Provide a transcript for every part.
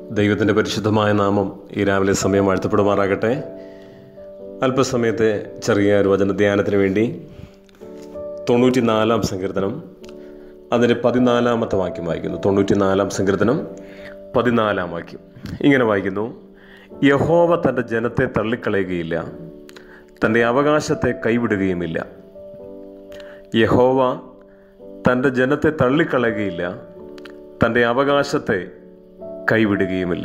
ദൈവത്തിൻ്റെ പരിശുദ്ധമായ നാമം ഈ രാവിലെ സമയം വാഴ്ത്തപ്പെടുമാറാകട്ടെ അല്പസമയത്തെ ചെറിയ ഒരു വചന ധ്യാനത്തിന് വേണ്ടി തൊണ്ണൂറ്റി നാലാം സങ്കീർത്തനം അതിൻ്റെ പതിനാലാമത്തെ വാക്യം വായിക്കുന്നു തൊണ്ണൂറ്റി നാലാം സങ്കീർത്തനം പതിനാലാം വാക്യം ഇങ്ങനെ വായിക്കുന്നു യഹോവ തൻ്റെ ജനത്തെ തള്ളിക്കളയുകയില്ല തൻ്റെ അവകാശത്തെ കൈവിടുകയുമില്ല യഹോവ തൻ്റെ ജനത്തെ തള്ളിക്കളയുകയില്ല തൻ്റെ അവകാശത്തെ കൈവിടുകയുമില്ല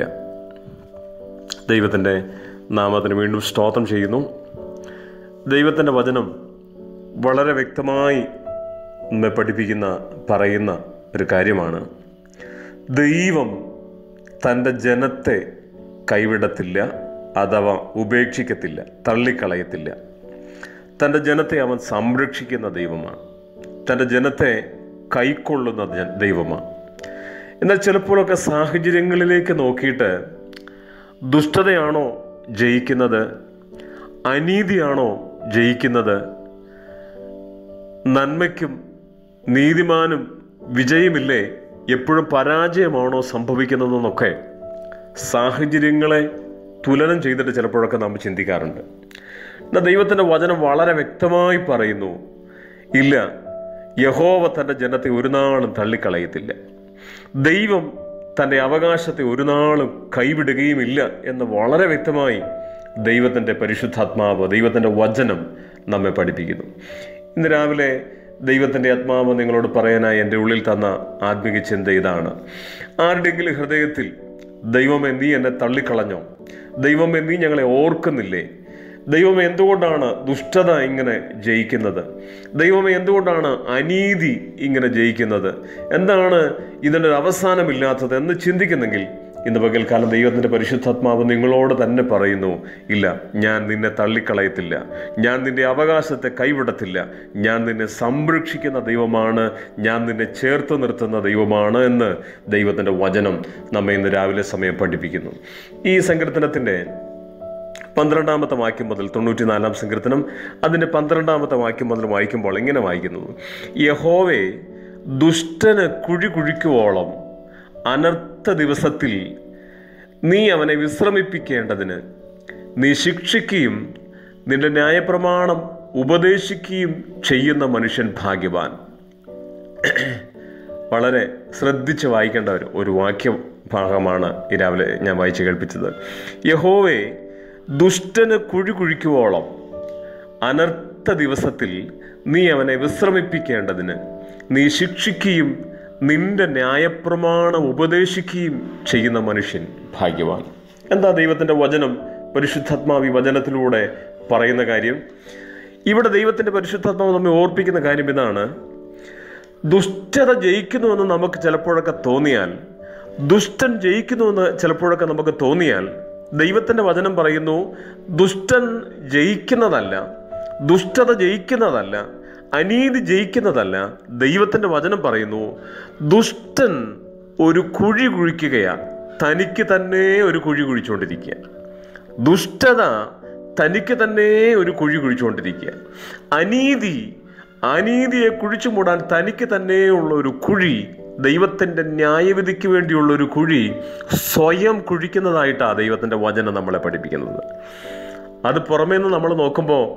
ദൈവത്തിൻ്റെ നാമത്തിന് വീണ്ടും സ്തോത്രം ചെയ്യുന്നു ദൈവത്തിൻ്റെ വചനം വളരെ വ്യക്തമായി നമ്മെ പഠിപ്പിക്കുന്ന പറയുന്ന ഒരു കാര്യമാണ് ദൈവം തൻ്റെ ജനത്തെ കൈവിടത്തില്ല അഥവാ ഉപേക്ഷിക്കത്തില്ല തള്ളിക്കളയത്തില്ല തൻ്റെ ജനത്തെ അവൻ സംരക്ഷിക്കുന്ന ദൈവമാണ് തൻ്റെ ജനത്തെ കൈക്കൊള്ളുന്ന ജ- ദൈവമാണ് എന്നാൽ ചിലപ്പോഴൊക്കെ സാഹചര്യങ്ങളിലേക്ക് നോക്കിയിട്ട് ദുഷ്ടതയാണോ ജയിക്കുന്നത് അനീതിയാണോ ജയിക്കുന്നത് നന്മയ്ക്കും നീതിമാനും വിജയമില്ലേ എപ്പോഴും പരാജയമാണോ സംഭവിക്കുന്നതെന്നൊക്കെ സാഹചര്യങ്ങളെ തുലനം ചെയ്തിട്ട് ചിലപ്പോഴൊക്കെ നമ്മൾ ചിന്തിക്കാറുണ്ട് എന്നാൽ ദൈവത്തിൻ്റെ വചനം വളരെ വ്യക്തമായി പറയുന്നു ഇല്ല യഹോവ തൻ്റെ ജനത്തെ ഒരു നാളും തള്ളിക്കളയത്തില്ല ദൈവം തൻ്റെ അവകാശത്തെ ഒരു നാളും കൈവിടുകയുമില്ല എന്ന് വളരെ വ്യക്തമായി ദൈവത്തിൻ്റെ പരിശുദ്ധാത്മാവ് ദൈവത്തിൻ്റെ വചനം നമ്മെ പഠിപ്പിക്കുന്നു ഇന്ന് രാവിലെ ദൈവത്തിൻ്റെ ആത്മാവ് നിങ്ങളോട് പറയാനായി എൻ്റെ ഉള്ളിൽ തന്ന ആത്മീക ചിന്ത ഇതാണ് ആരുടെങ്കിലും ഹൃദയത്തിൽ ദൈവമേ നീ എന്നെ തള്ളിക്കളഞ്ഞോ ദൈവമേ നീ ഞങ്ങളെ ഓർക്കുന്നില്ലേ ദൈവമേ എന്തുകൊണ്ടാണ് ദുഷ്ടത ഇങ്ങനെ ജയിക്കുന്നത് ദൈവമേ എന്തുകൊണ്ടാണ് അനീതി ഇങ്ങനെ ജയിക്കുന്നത് എന്താണ് ഇതിനൊരു അവസാനമില്ലാത്തത് എന്ന് ചിന്തിക്കുന്നെങ്കിൽ ഇന്ന് പകൽക്കാലം ദൈവത്തിൻ്റെ പരിശുദ്ധാത്മാവ് നിങ്ങളോട് തന്നെ പറയുന്നു ഇല്ല ഞാൻ നിന്നെ തള്ളിക്കളയത്തില്ല ഞാൻ നിന്റെ അവകാശത്തെ കൈവിടത്തില്ല ഞാൻ നിന്നെ സംരക്ഷിക്കുന്ന ദൈവമാണ് ഞാൻ നിന്നെ ചേർത്ത് നിർത്തുന്ന ദൈവമാണ് എന്ന് ദൈവത്തിൻ്റെ വചനം നമ്മെ ഇന്ന് രാവിലെ സമയം പഠിപ്പിക്കുന്നു ഈ സങ്കീർത്തനത്തിൻ്റെ പന്ത്രണ്ടാമത്തെ വാക്യം മുതൽ തൊണ്ണൂറ്റിനാലാം സങ്കീർത്തനം അതിൻ്റെ പന്ത്രണ്ടാമത്തെ വാക്യം മുതൽ വായിക്കുമ്പോൾ ഇങ്ങനെ വായിക്കുന്നു യഹോവേ ദുഷ്ടന് കുഴി കുഴിക്കുവോളം അനർത്ഥ ദിവസത്തിൽ നീ അവനെ വിശ്രമിപ്പിക്കേണ്ടതിന് നീ ശിക്ഷിക്കുകയും നിന്റെ ന്യായപ്രമാണം ഉപദേശിക്കുകയും ചെയ്യുന്ന മനുഷ്യൻ ഭാഗ്യവാൻ വളരെ ശ്രദ്ധിച്ച് വായിക്കേണ്ട ഒരു ഒരു വാക്യ ഭാഗമാണ് ഈ രാവിലെ ഞാൻ വായിച്ച് കേൾപ്പിച്ചത് യഹോവേ ദുഷ്ടന് കുഴി കുഴിക്കുവോളം അനർത്ഥ ദിവസത്തിൽ നീ അവനെ വിശ്രമിപ്പിക്കേണ്ടതിന് നീ ശിക്ഷിക്കുകയും നിന്റെ ന്യായപ്രമാണം ഉപദേശിക്കുകയും ചെയ്യുന്ന മനുഷ്യൻ ഭാഗ്യവാൻ എന്താ ദൈവത്തിൻ്റെ വചനം പരിശുദ്ധാത്മാവി വചനത്തിലൂടെ പറയുന്ന കാര്യം ഇവിടെ ദൈവത്തിൻ്റെ പരിശുദ്ധാത്മാവ് നമ്മെ ഓർപ്പിക്കുന്ന കാര്യം ഇതാണ് ദുഷ്ടത ജയിക്കുന്നുവെന്ന് നമുക്ക് ചിലപ്പോഴൊക്കെ തോന്നിയാൽ ദുഷ്ടൻ ജയിക്കുന്നുവെന്ന് ചിലപ്പോഴൊക്കെ നമുക്ക് തോന്നിയാൽ ദൈവത്തിൻ്റെ വചനം പറയുന്നു ദുഷ്ടൻ ജയിക്കുന്നതല്ല ദുഷ്ടത ജയിക്കുന്നതല്ല അനീതി ജയിക്കുന്നതല്ല ദൈവത്തിൻ്റെ വചനം പറയുന്നു ദുഷ്ടൻ ഒരു കുഴി കുഴിക്കുകയാണ് തനിക്ക് തന്നെ ഒരു കുഴി കുഴിച്ചുകൊണ്ടിരിക്കുക ദുഷ്ടത തനിക്ക് തന്നെ ഒരു കുഴി കുഴിച്ചുകൊണ്ടിരിക്കുക അനീതി അനീതിയെ കുഴിച്ചു മൂടാൻ തനിക്ക് തന്നെയുള്ള ഒരു കുഴി ദൈവത്തിൻ്റെ ന്യായവിധിക്ക് വേണ്ടിയുള്ള ഒരു കുഴി സ്വയം കുഴിക്കുന്നതായിട്ടാണ് ദൈവത്തിൻ്റെ വചനം നമ്മളെ പഠിപ്പിക്കുന്നത് അത് പുറമേ നിന്ന് നമ്മൾ നോക്കുമ്പോൾ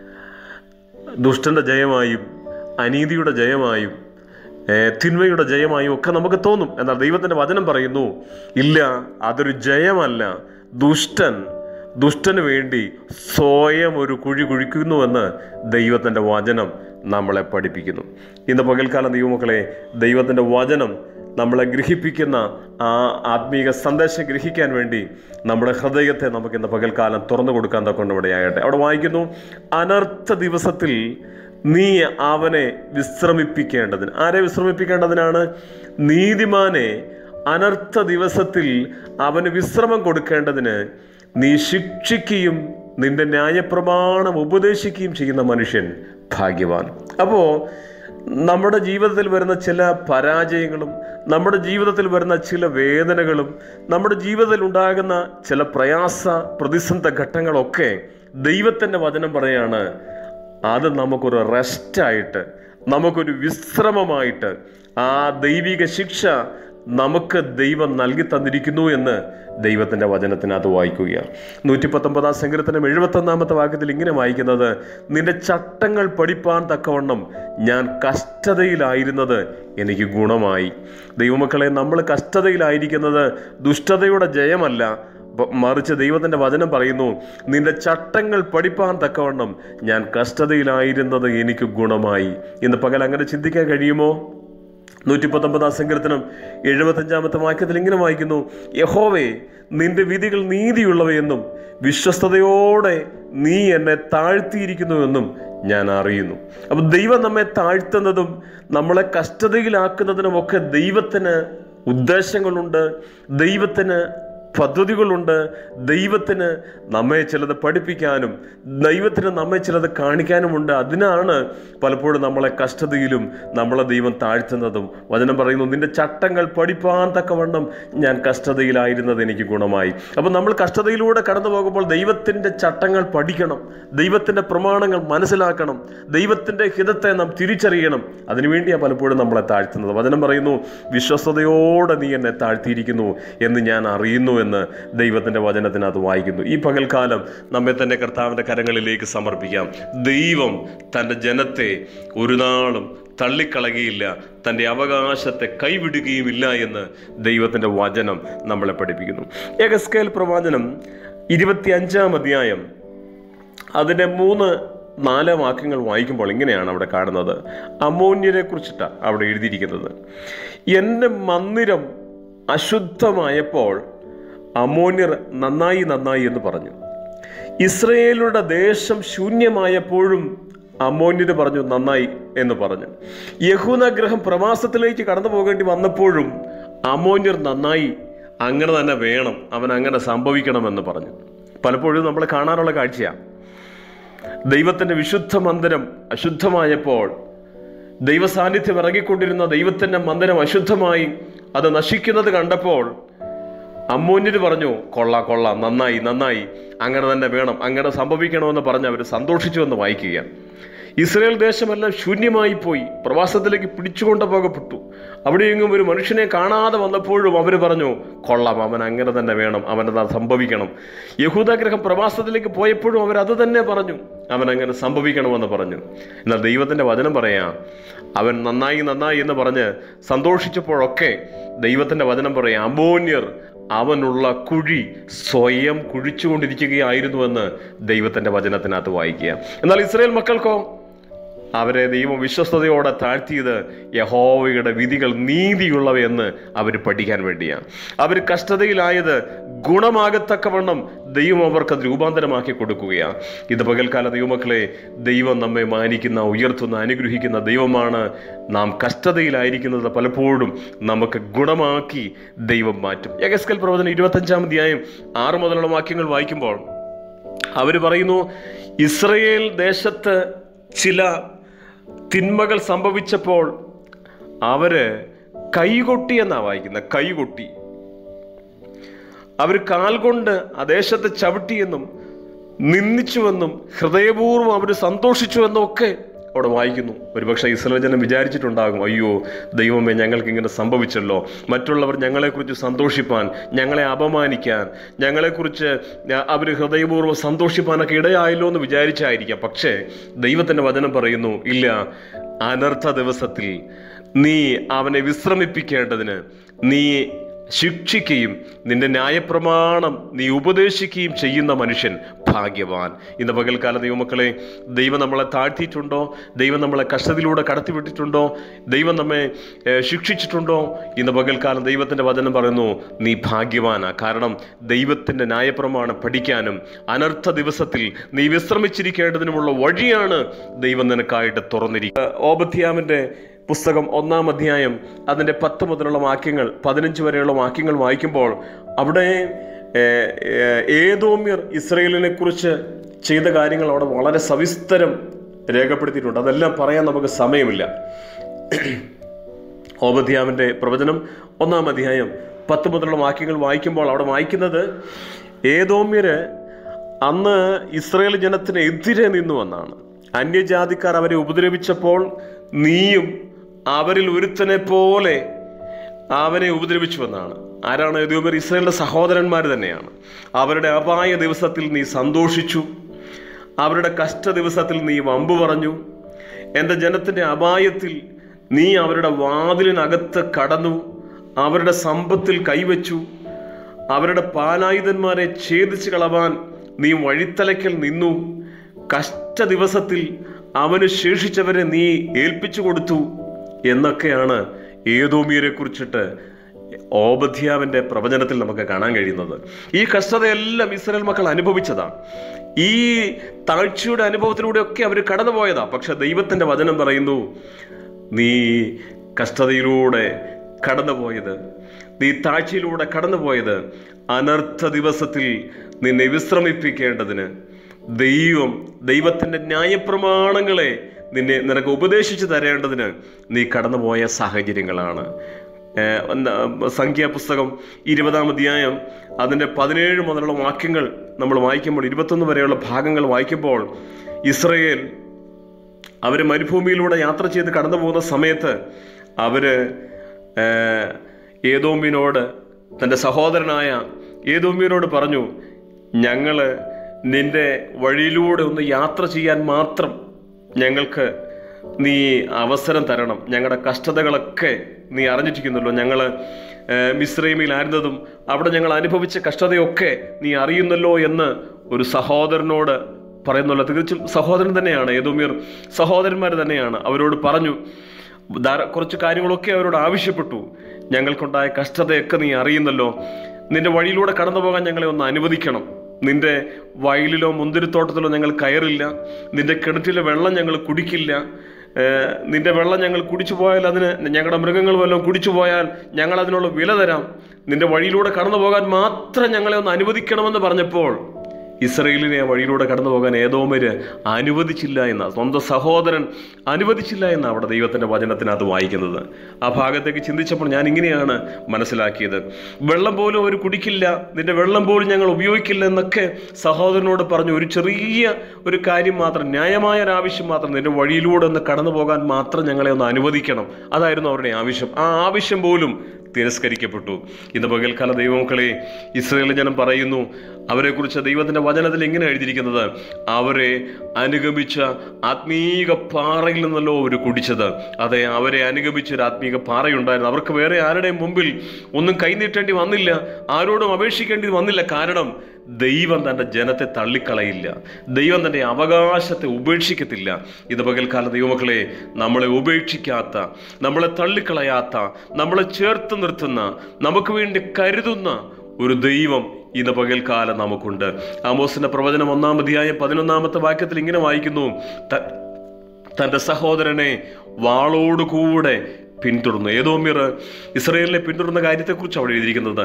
ദുഷ്ടന്റെ ജയമായും അനീതിയുടെ ജയമായും ഏ, തിന്മയുടെ ജയമായും ഒക്കെ നമുക്ക് തോന്നും എന്നാൽ ദൈവത്തിന്റെ വചനം പറയുന്നു ഇല്ല അതൊരു ജയമല്ല ദുഷ്ടൻ ദുഷ്ടന് വേണ്ടി സ്വയം ഒരു കുഴി കുഴിക്കുന്നുവെന്ന് ദൈവത്തിൻ്റെ വചനം നമ്മളെ പഠിപ്പിക്കുന്നു ഇന്ന് പകൽക്കാലം ദൈവമക്കളെ ദൈവത്തിൻ്റെ വചനം നമ്മളെ ഗ്രഹിപ്പിക്കുന്ന ആ ആത്മീക സന്ദേശം ഗ്രഹിക്കാൻ വേണ്ടി നമ്മുടെ ഹൃദയത്തെ നമുക്ക് ഇന്ന് പകൽക്കാലം തുറന്നു കൊടുക്കാൻ തക്കൊണ്ട് ഇവിടെയാകട്ടെ അവിടെ വായിക്കുന്നു അനർത്ഥ ദിവസത്തിൽ നീ അവനെ വിശ്രമിപ്പിക്കേണ്ടതിന് ആരെ വിശ്രമിപ്പിക്കേണ്ടതിനാണ് നീതിമാനെ അനർത്ഥ ദിവസത്തിൽ അവന് വിശ്രമം കൊടുക്കേണ്ടതിന് നീ ശിക്ഷിക്കുകയും നിന്റെ ന്യായപ്രമാണം ഉപദേശിക്കുകയും ചെയ്യുന്ന മനുഷ്യൻ ഭാഗ്യവാൻ അപ്പോൾ നമ്മുടെ ജീവിതത്തിൽ വരുന്ന ചില പരാജയങ്ങളും നമ്മുടെ ജീവിതത്തിൽ വരുന്ന ചില വേദനകളും നമ്മുടെ ജീവിതത്തിൽ ഉണ്ടാകുന്ന ചില പ്രയാസ പ്രതിസന്ധ ഘട്ടങ്ങളൊക്കെ ദൈവത്തിൻ്റെ വചനം പറയാണ് അത് നമുക്കൊരു റെസ്റ്റായിട്ട് നമുക്കൊരു വിശ്രമമായിട്ട് ആ ദൈവിക ശിക്ഷ നമുക്ക് ദൈവം നൽകി തന്നിരിക്കുന്നു എന്ന് ദൈവത്തിൻ്റെ വചനത്തിനകത്ത് വായിക്കുകയാണ് നൂറ്റി പത്തൊമ്പതാം സങ്കീർത്തനം എഴുപത്തൊന്നാമത്തെ വാക്യത്തിൽ ഇങ്ങനെ വായിക്കുന്നത് നിന്റെ ചട്ടങ്ങൾ പഠിപ്പാൻ തക്കവണ്ണം ഞാൻ കഷ്ടതയിലായിരുന്നത് എനിക്ക് ഗുണമായി ദൈവമക്കളെ നമ്മൾ കഷ്ടതയിലായിരിക്കുന്നത് ദുഷ്ടതയുടെ ജയമല്ല ബ- മറിച്ച് ദൈവത്തിൻ്റെ വചനം പറയുന്നു നിന്റെ ചട്ടങ്ങൾ പഠിപ്പാൻ തക്കവണ്ണം ഞാൻ കഷ്ടതയിലായിരുന്നത് എനിക്ക് ഗുണമായി ഇന്ന് പകൽ അങ്ങനെ ചിന്തിക്കാൻ കഴിയുമോ നൂറ്റി പത്തൊമ്പതാം സങ്കീർത്തനം എഴുപത്തഞ്ചാമത്തെ വാക്യത്തിൽ ഇങ്ങനെ വായിക്കുന്നു യഹോവേ നിന്റെ വിധികൾ നീതിയുള്ളവയെന്നും വിശ്വസ്തയോടെ നീ എന്നെ താഴ്ത്തിയിരിക്കുന്നുവെന്നും ഞാൻ അറിയുന്നു അപ്പം ദൈവം നമ്മെ താഴ്ത്തുന്നതും നമ്മളെ കഷ്ടതയിലാക്കുന്നതിനുമൊക്കെ ദൈവത്തിന് ഉദ്ദേശങ്ങളുണ്ട് ദൈവത്തിന് പദ്ധതികളുണ്ട് ദൈവത്തിന് നമ്മെ ചിലത് പഠിപ്പിക്കാനും ദൈവത്തിന് നമ്മെ ചിലത് കാണിക്കാനുമുണ്ട് അതിനാണ് പലപ്പോഴും നമ്മളെ കഷ്ടതയിലും നമ്മളെ ദൈവം താഴ്ത്തുന്നതും വചനം പറയുന്നു നിന്റെ ചട്ടങ്ങൾ പഠിപ്പാൻ തക്കവണ്ണം ഞാൻ കഷ്ടതയിലായിരുന്നത് എനിക്ക് ഗുണമായി അപ്പം നമ്മൾ കഷ്ടതയിലൂടെ കടന്നു പോകുമ്പോൾ ദൈവത്തിൻ്റെ ചട്ടങ്ങൾ പഠിക്കണം ദൈവത്തിൻ്റെ പ്രമാണങ്ങൾ മനസ്സിലാക്കണം ദൈവത്തിൻ്റെ ഹിതത്തെ നാം തിരിച്ചറിയണം അതിനുവേണ്ടിയാണ് പലപ്പോഴും നമ്മളെ താഴ്ത്തുന്നത് വചനം പറയുന്നു വിശ്വസ്തയോടെ നീ എന്നെ താഴ്ത്തിയിരിക്കുന്നു എന്ന് ഞാൻ അറിയുന്നു എന്ന് ദൈവത്തിൻ്റെ വചനത്തിനകത്ത് വായിക്കുന്നു ഈ പകൽക്കാലം നമ്മെ തന്നെ കർത്താവിൻ്റെ കരങ്ങളിലേക്ക് സമർപ്പിക്കാം ദൈവം തൻ്റെ ജനത്തെ ഒരു നാളും തള്ളിക്കളയുകയില്ല തൻ്റെ അവകാശത്തെ കൈവിടുകയുമില്ല എന്ന് ദൈവത്തിൻ്റെ വചനം നമ്മളെ പഠിപ്പിക്കുന്നു ഏകസ്കേൽ പ്രവാചനം ഇരുപത്തിയഞ്ചാം അധ്യായം അതിൻ്റെ മൂന്ന് നാല് വാക്യങ്ങൾ വായിക്കുമ്പോൾ ഇങ്ങനെയാണ് അവിടെ കാണുന്നത് അമോന്യരെ കുറിച്ചിട്ടാണ് അവിടെ എഴുതിയിരിക്കുന്നത് എൻ്റെ മന്ദിരം അശുദ്ധമായപ്പോൾ അമോന്യർ നന്നായി നന്നായി എന്ന് പറഞ്ഞു ഇസ്രയേലുടെ ദേശം ശൂന്യമായപ്പോഴും അമോന്യര് പറഞ്ഞു നന്നായി എന്ന് പറഞ്ഞു യഹൂനഗ്രഹം പ്രവാസത്തിലേക്ക് കടന്നു പോകേണ്ടി വന്നപ്പോഴും അമോന്യർ നന്നായി അങ്ങനെ തന്നെ വേണം അവൻ അങ്ങനെ സംഭവിക്കണമെന്ന് പറഞ്ഞു പലപ്പോഴും നമ്മൾ കാണാറുള്ള കാഴ്ചയാണ് ദൈവത്തിൻ്റെ വിശുദ്ധ മന്ദിരം അശുദ്ധമായപ്പോൾ ദൈവ സാന്നിധ്യം ഇറങ്ങിക്കൊണ്ടിരുന്ന ദൈവത്തിൻ്റെ മന്ദിരം അശുദ്ധമായി അത് നശിക്കുന്നത് കണ്ടപ്പോൾ അമ്മൂന്യര് പറഞ്ഞു കൊള്ളാം കൊള്ളാം നന്നായി നന്നായി അങ്ങനെ തന്നെ വേണം അങ്ങനെ സംഭവിക്കണമെന്ന് പറഞ്ഞ് അവർ സന്തോഷിച്ചു എന്ന് വായിക്കുക ഇസ്രയേൽ ദേശമെല്ലാം ശൂന്യമായി പോയി പ്രവാസത്തിലേക്ക് പിടിച്ചുകൊണ്ട് പോകപ്പെട്ടു അവിടെയെങ്ങും ഒരു മനുഷ്യനെ കാണാതെ വന്നപ്പോഴും അവർ പറഞ്ഞു കൊള്ളാം അവൻ അങ്ങനെ തന്നെ വേണം അവനത് സംഭവിക്കണം യഹൂദഗ്രഹം പ്രവാസത്തിലേക്ക് പോയപ്പോഴും അവർ അത് തന്നെ പറഞ്ഞു അവൻ അങ്ങനെ സംഭവിക്കണമെന്ന് പറഞ്ഞു എന്നാൽ ദൈവത്തിൻ്റെ വചനം പറയാം അവൻ നന്നായി നന്നായി എന്ന് പറഞ്ഞ് സന്തോഷിച്ചപ്പോഴൊക്കെ ദൈവത്തിൻ്റെ വചനം പറയാം അമോന്യർ അവനുള്ള കുഴി സ്വയം കുഴിച്ചുകൊണ്ടിരിക്കുകയായിരുന്നുവെന്ന് ദൈവത്തിൻ്റെ വചനത്തിനകത്ത് വായിക്കുക എന്നാൽ ഇസ്രയേൽ മക്കൾക്കോ അവരെ ദൈവം വിശ്വസ്തയോടെ താഴ്ത്തിയത് യഹോവയുടെ വിധികൾ നീതിയുള്ളവയെന്ന് അവർ പഠിക്കാൻ വേണ്ടിയാണ് അവർ കഷ്ടതയിലായത് ഗുണമാകത്തക്കവണ്ണം ദൈവം അവർക്ക് അത് രൂപാന്തരമാക്കി കൊടുക്കുകയാണ് ഇത് പകൽക്കാല ദൈവമക്കളെ ദൈവം നമ്മെ മാനിക്കുന്ന ഉയർത്തുന്ന അനുഗ്രഹിക്കുന്ന ദൈവമാണ് നാം കഷ്ടതയിലായിരിക്കുന്നത് പലപ്പോഴും നമുക്ക് ഗുണമാക്കി ദൈവം മാറ്റും യഗസ്കൽ പ്രവചനം ഇരുപത്തഞ്ചാം അധ്യായം ആറ് മുതലുള്ള വാക്യങ്ങൾ വായിക്കുമ്പോൾ അവർ പറയുന്നു ഇസ്രയേൽ ദേശത്ത് ചില തിന്മകൾ സംഭവിച്ചപ്പോൾ അവര് കൈകൊട്ടി എന്നാ വായിക്കുന്നത് കൈകൊട്ടി അവർ കാൽ കൊണ്ട് ആ ദേശത്തെ ചവിട്ടിയെന്നും നിന്ദിച്ചുവെന്നും ഹൃദയപൂർവ്വം അവർ സന്തോഷിച്ചുവെന്നും ഒക്കെ അവിടെ വായിക്കുന്നു ഒരുപക്ഷെ ഇസ്രായേൽ ജനം വിചാരിച്ചിട്ടുണ്ടാകും അയ്യോ ദൈവമേ ഞങ്ങൾക്ക് ഇങ്ങനെ സംഭവിച്ചല്ലോ മറ്റുള്ളവർ ഞങ്ങളെക്കുറിച്ച് സന്തോഷിപ്പാൻ ഞങ്ങളെ അപമാനിക്കാൻ ഞങ്ങളെക്കുറിച്ച് അവർ ഹൃദയപൂർവ്വം സന്തോഷിപ്പാനൊക്കെ ഇടയായല്ലോ എന്ന് വിചാരിച്ചായിരിക്കാം പക്ഷേ ദൈവത്തിൻ്റെ വചനം പറയുന്നു ഇല്ല അനർത്ഥ ദിവസത്തിൽ നീ അവനെ വിശ്രമിപ്പിക്കേണ്ടതിന് നീ ശിക്ഷിക്കുകയും നിന്റെ ന്യായപ്രമാണം നീ ഉപദേശിക്കുകയും ചെയ്യുന്ന മനുഷ്യൻ ഭാഗ്യവാൻ ഇന്ന് പകൽക്കാല ദൈവമക്കളെ ദൈവം നമ്മളെ താഴ്ത്തിയിട്ടുണ്ടോ ദൈവം നമ്മളെ കഷ്ടതയിലൂടെ കടത്തിവിട്ടിട്ടുണ്ടോ ദൈവം നമ്മെ ഏഹ്, ശിക്ഷിച്ചിട്ടുണ്ടോ ഇന്ന് പകൽക്കാലം ദൈവത്തിൻ്റെ വചനം പറയുന്നു നീ ഭാഗ്യവാനാ കാരണം ദൈവത്തിൻ്റെ ന്യായപ്രമാണം പഠിക്കാനും അനർത്ഥ ദിവസത്തിൽ നീ വിശ്രമിച്ചിരിക്കേണ്ടതിനുമുള്ള വഴിയാണ് ദൈവം നിനക്കായിട്ട് തുറന്നിരിക്കുക ഓബത്യാമിൻ്റെ പുസ്തകം ഒന്നാം അധ്യായം അതിൻ്റെ പത്ത് മുതലുള്ള വാക്യങ്ങൾ പതിനഞ്ച് വരെയുള്ള വാക്യങ്ങൾ വായിക്കുമ്പോൾ അവിടെ ഏർ, ഏർ, ഏതോമ്യർ ഇസ്രയേലിനെ കുറിച്ച് ചെയ്ത കാര്യങ്ങൾ അവിടെ വളരെ സവിസ്തരം രേഖപ്പെടുത്തിയിട്ടുണ്ട് അതെല്ലാം പറയാൻ നമുക്ക് സമയമില്ല ഓബദ്യാവിൻ്റെ പ്രവചനം ഒന്നാം അധ്യായം പത്ത് മുതലുള്ള വാക്യങ്ങൾ വായിക്കുമ്പോൾ അവിടെ വായിക്കുന്നത് ഏതോമ്യര് അന്ന് ഇസ്രയേൽ ജനത്തിന് എതിരെ നിന്നു എന്നാണ് അന്യജാതിക്കാർ അവരെ ഉപദ്രവിച്ചപ്പോൾ നീയും അവരിൽ ഒരുത്തനെ പോലെ അവനെ ഉപദ്രവിച്ചുവെന്നാണ് ആരാണ് എതിയോപ്യർ ഇസ്രായേലിന്റെ സഹോദരന്മാർ തന്നെയാണ് അവരുടെ അപായ ദിവസത്തിൽ നീ സന്തോഷിച്ചു അവരുടെ കഷ്ട ദിവസത്തിൽ നീ വമ്പു പറഞ്ഞു എൻ്റെ ജനത്തിൻ്റെ അപായത്തിൽ നീ അവരുടെ വാതിലിനകത്ത് കടന്നു അവരുടെ സമ്പത്തിൽ കൈവച്ചു അവരുടെ പാലായുധന്മാരെ ഛേദിച്ച് കളവാൻ നീ വഴിത്തലയ്ക്കൽ നിന്നു കഷ്ട ദിവസത്തിൽ അവന് ശേഷിച്ചവരെ നീ ഏൽപ്പിച്ചു കൊടുത്തു എന്നൊക്കെയാണ് ഏതോമിയരെ കുറിച്ചിട്ട് ഓബധ്യാവിന്റെ പ്രവചനത്തിൽ നമുക്ക് കാണാൻ കഴിയുന്നത് ഈ കഷ്ടതയെല്ലാം ഇസ്രായേൽ മക്കൾ അനുഭവിച്ചതാണ് ഈ താഴ്ചയുടെ അനുഭവത്തിലൂടെയൊക്കെ അവർ കടന്നുപോയതാ പക്ഷെ ദൈവത്തിന്റെ വചനം പറയുന്നു നീ കഷ്ടതയിലൂടെ കടന്നുപോയത് നീ താഴ്ചയിലൂടെ കടന്നുപോയത് അനർത്ഥ ദിവസത്തിൽ നിന്നെ വിശ്രമിപ്പിക്കേണ്ടതിന് ദൈവം ദൈവത്തിന്റെ ന്യായപ്രമാണങ്ങളെ നിന്നെ നിനക്ക് ഉപദേശിച്ചു തരേണ്ടതിന് നീ കടന്നുപോയ സാഹചര്യങ്ങളാണ് ഏഹ് എന്താ, സംഖ്യാപുസ്തകം ഇരുപതാം അധ്യായം അതിൻ്റെ പതിനേഴ് മുതലുള്ള വാക്യങ്ങൾ നമ്മൾ വായിക്കുമ്പോൾ ഇരുപത്തൊന്ന് വരെയുള്ള ഭാഗങ്ങൾ വായിക്കുമ്പോൾ ഇസ്രയേൽ അവർ മരുഭൂമിയിലൂടെ യാത്ര ചെയ്ത് കടന്നു പോകുന്ന സമയത്ത് അവര് ഏഹ്, ഏദോമ്യനോട് തൻ്റെ സഹോദരനായ ഏദോമ്യനോട് പറഞ്ഞു ഞങ്ങള് നിന്റെ വഴിയിലൂടെ ഒന്ന് യാത്ര ചെയ്യാൻ മാത്രം ഞങ്ങൾക്ക് നീ അവസരം തരണം ഞങ്ങളുടെ കഷ്ടതകളൊക്കെ നീ അറിഞ്ഞിരിക്കുന്നല്ലോ ഞങ്ങൾ മിശ്രൈമിലായിരുന്നതും അവിടെ ഞങ്ങൾ അനുഭവിച്ച കഷ്ടതയൊക്കെ നീ അറിയുന്നല്ലോ എന്ന് ഒരു സഹോദരനോട് പറയുന്നുള്ള തികച്ചും സഹോദരൻ തന്നെയാണ് ഏതോമിയർ സഹോദരന്മാർ തന്നെയാണ് അവരോട് പറഞ്ഞു ധാര കുറച്ച് കാര്യങ്ങളൊക്കെ അവരോട് ആവശ്യപ്പെട്ടു ഞങ്ങൾക്കുണ്ടായ കഷ്ടതയൊക്കെ നീ അറിയുന്നല്ലോ നിന്റെ വഴിയിലൂടെ കടന്നു പോകാൻ ഞങ്ങളെ ഒന്ന് അനുവദിക്കണം നിന്റെ വയലിലോ മുന്തിരിത്തോട്ടത്തിലോ ഞങ്ങൾ കയറില്ല നിന്റെ കിണറ്റിലെ വെള്ളം ഞങ്ങൾ കുടിക്കില്ല ഏഹ് നിന്റെ വെള്ളം ഞങ്ങൾ കുടിച്ചു പോയാൽ അതിന് ഞങ്ങളുടെ മൃഗങ്ങൾ വല്ലതും കുടിച്ചു പോയാൽ ഞങ്ങൾ അതിനുള്ള വില തരാം നിന്റെ വഴിയിലൂടെ കടന്നു പോകാൻ മാത്രം ഞങ്ങളെ ഒന്ന് അനുവദിക്കണമെന്ന് പറഞ്ഞപ്പോൾ ഇസ്രയേലിനെ ആ വഴിയിലൂടെ കടന്നു പോകാൻ ഏതോമര് അനുവദിച്ചില്ല എന്ന സ്വന്തം സഹോദരൻ അനുവദിച്ചില്ല എന്ന അവിടെ ദൈവത്തിന്റെ വചനത്തിനകത്ത് വായിക്കുന്നത് ആ ഭാഗത്തേക്ക് ചിന്തിച്ചപ്പോൾ ഞാൻ ഇങ്ങനെയാണ് മനസ്സിലാക്കിയത് വെള്ളം പോലും അവർ കുടിക്കില്ല നിന്റെ വെള്ളം പോലും ഞങ്ങൾ ഉപയോഗിക്കില്ല എന്നൊക്കെ സഹോദരനോട് പറഞ്ഞു ഒരു ചെറിയ ഒരു കാര്യം മാത്രം ന്യായമായ ഒരു ആവശ്യം മാത്രം നിന്റെ വഴിയിലൂടെ ഒന്ന് കടന്നു പോകാൻ മാത്രം ഞങ്ങളെ ഒന്ന് അനുവദിക്കണം അതായിരുന്നു അവരുടെ ആവശ്യം ആ ആവശ്യം പോലും തിരസ്കരിക്കപ്പെട്ടു ഇന്ന് പകൽക്കാല ദൈവമക്കളെ ഇസ്രയേൽ ജനം പറയുന്നു അവരെക്കുറിച്ച് ദൈവത്തിന്റെ വചനത്തിൽ എങ്ങനെ എഴുതിയിരിക്കുന്നത് അവരെ അനുഗമിച്ച ആത്മീക പാറയിൽ നിന്നല്ലോ അവർ കുടിച്ചത് അതെ അവരെ അനുഗമിച്ച ഒരു ആത്മീക പാറയുണ്ടായിരുന്നു അവർക്ക് വേറെ ആരുടെയും മുമ്പിൽ ഒന്നും കൈനീട്ടേണ്ടി വന്നില്ല ആരോടും അപേക്ഷിക്കേണ്ടി വന്നില്ല കാരണം ദൈവം തൻ്റെ ജനത്തെ തള്ളിക്കളയില്ല ദൈവം തൻ്റെ അവകാശത്തെ ഉപേക്ഷിക്കത്തില്ല ഇത് പകൽക്കാല ദൈവമക്കളെ നമ്മളെ ഉപേക്ഷിക്കാത്ത നമ്മളെ തള്ളിക്കളയാത്ത നമ്മളെ ചേർത്ത് നിർത്തുന്ന നമുക്ക് വേണ്ടി കരുതുന്ന ഒരു ദൈവം ഇന്ന് പകൽക്കാലം നമുക്കുണ്ട് ആമോസിന്റെ പ്രവചനം ഒന്നാം അധ്യായം പതിനൊന്നാമത്തെ വാക്യത്തിൽ ഇങ്ങനെ വായിക്കുന്നു ത- തൻ്റെ സഹോദരനെ വാളോടുകൂടെ പിന്തുടർന്നു ഏതോമിർ ഇസ്രയേലിനെ പിന്തുടർന്ന കാര്യത്തെക്കുറിച്ച് അവിടെ എഴുതിയിരിക്കുന്നത്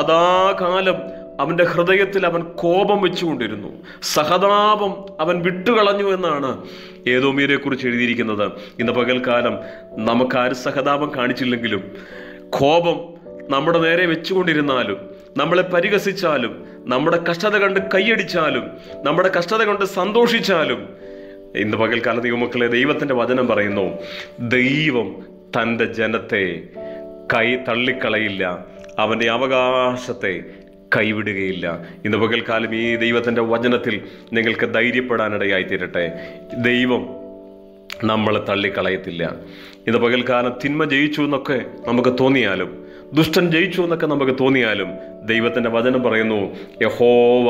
സദാകാലം അവന്റെ ഹൃദയത്തിൽ അവൻ കോപം വെച്ചുകൊണ്ടിരുന്നു സഹതാപം അവൻ വിട്ടുകളഞ്ഞു എന്നാണ് ഏതോമിയരെ കുറിച്ച് എഴുതിയിരിക്കുന്നത് ഇന്ന് പകൽക്കാലം നമുക്ക് ആര് സഹതാപം കാണിച്ചില്ലെങ്കിലും കോപം നമ്മുടെ നേരെ വെച്ചുകൊണ്ടിരുന്നാലും നമ്മളെ പരിഹസിച്ചാലും നമ്മുടെ കഷ്ടത കണ്ട് കൈയടിച്ചാലും നമ്മുടെ കഷ്ടത കൊണ്ട് സന്തോഷിച്ചാലും ഇന്ന് പകൽക്കാല ദൈവമക്കളെ ദൈവത്തിന്റെ വചനം പറയുന്നു ദൈവം തൻ്റെ ജനത്തെ കൈ തള്ളിക്കളയില്ല അവൻ്റെ അവകാശത്തെ കൈവിടുകയില്ല ഇന്ന് പകൽക്കാലം ഈ ദൈവത്തിൻ്റെ വചനത്തിൽ നിങ്ങൾക്ക് ധൈര്യപ്പെടാനിടയായി തീരട്ടെ ദൈവം നമ്മളെ തള്ളിക്കളയത്തില്ല ഇന്ന് പകൽക്കാലം തിന്മ ജയിച്ചു എന്നൊക്കെ നമുക്ക് തോന്നിയാലും ദുഷ്ടൻ ജയിച്ചു എന്നൊക്കെ നമുക്ക് തോന്നിയാലും ദൈവത്തിന്റെ വചനം പറയുന്നു യഹോവ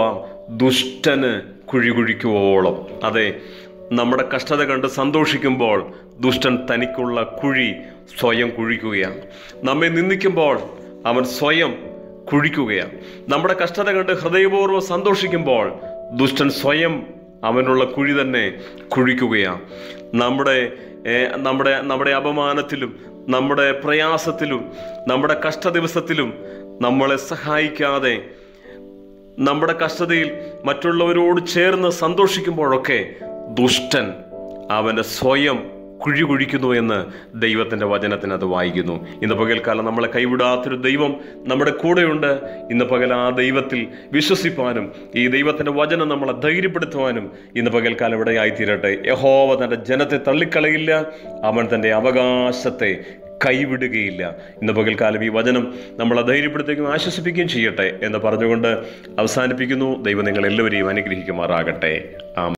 ദുഷ്ടന് കുഴി കുഴിക്കുവോളം അതെ നമ്മുടെ കഷ്ടത കണ്ട് സന്തോഷിക്കുമ്പോൾ ദുഷ്ടൻ തനിക്കുള്ള കുഴി സ്വയം കുഴിക്കുകയാണ് നമ്മെ നിന്ദിക്കുമ്പോൾ അവൻ സ്വയം കുഴിക്കുകയാണ് നമ്മുടെ കഷ്ടത കണ്ട് ഹൃദയപൂർവ്വം സന്തോഷിക്കുമ്പോൾ ദുഷ്ടൻ സ്വയം അവനുള്ള കുഴി തന്നെ കുഴിക്കുകയാണ് നമ്മുടെ ഏർ, നമ്മുടെ നമ്മുടെ അപമാനത്തിലും നമ്മുടെ പ്രയാസത്തിലും നമ്മുടെ കഷ്ട ദിവസത്തിലും നമ്മളെ സഹായിക്കാതെ നമ്മുടെ കഷ്ടതയിൽ മറ്റുള്ളവരോട് ചേർന്ന് സന്തോഷിക്കുമ്പോഴൊക്കെ ദുഷ്ടൻ അവൻ്റെ സ്വയം കുഴി കുഴിക്കുന്നു എന്ന് ദൈവത്തിൻ്റെ വചനത്തിന് അത് വായിക്കുന്നു ഇന്ന് പകൽക്കാലം നമ്മളെ കൈവിടാത്തൊരു ദൈവം നമ്മുടെ കൂടെയുണ്ട് ഇന്ന് പകൽ ആ ദൈവത്തിൽ വിശ്വസിപ്പാനും ഈ ദൈവത്തിൻ്റെ വചനം നമ്മളെ ധൈര്യപ്പെടുത്തുവാനും ഇന്ന് പകൽക്കാലം ഇവിടെ ആയിത്തീരട്ടെ യഹോവ തൻ്റെ ജനത്തെ തള്ളിക്കളയില്ല അവൻ തൻ്റെ അവകാശത്തെ കൈവിടുകയില്ല ഇന്ന് പകൽക്കാലം ഈ വചനം നമ്മളെ ധൈര്യപ്പെടുത്തുകയും ആശ്വസിപ്പിക്കുകയും ചെയ്യട്ടെ എന്ന് പറഞ്ഞുകൊണ്ട് അവസാനിപ്പിക്കുന്നു ദൈവം നിങ്ങൾ എല്ലാവരെയും അനുഗ്രഹിക്കുമാറാകട്ടെ ആം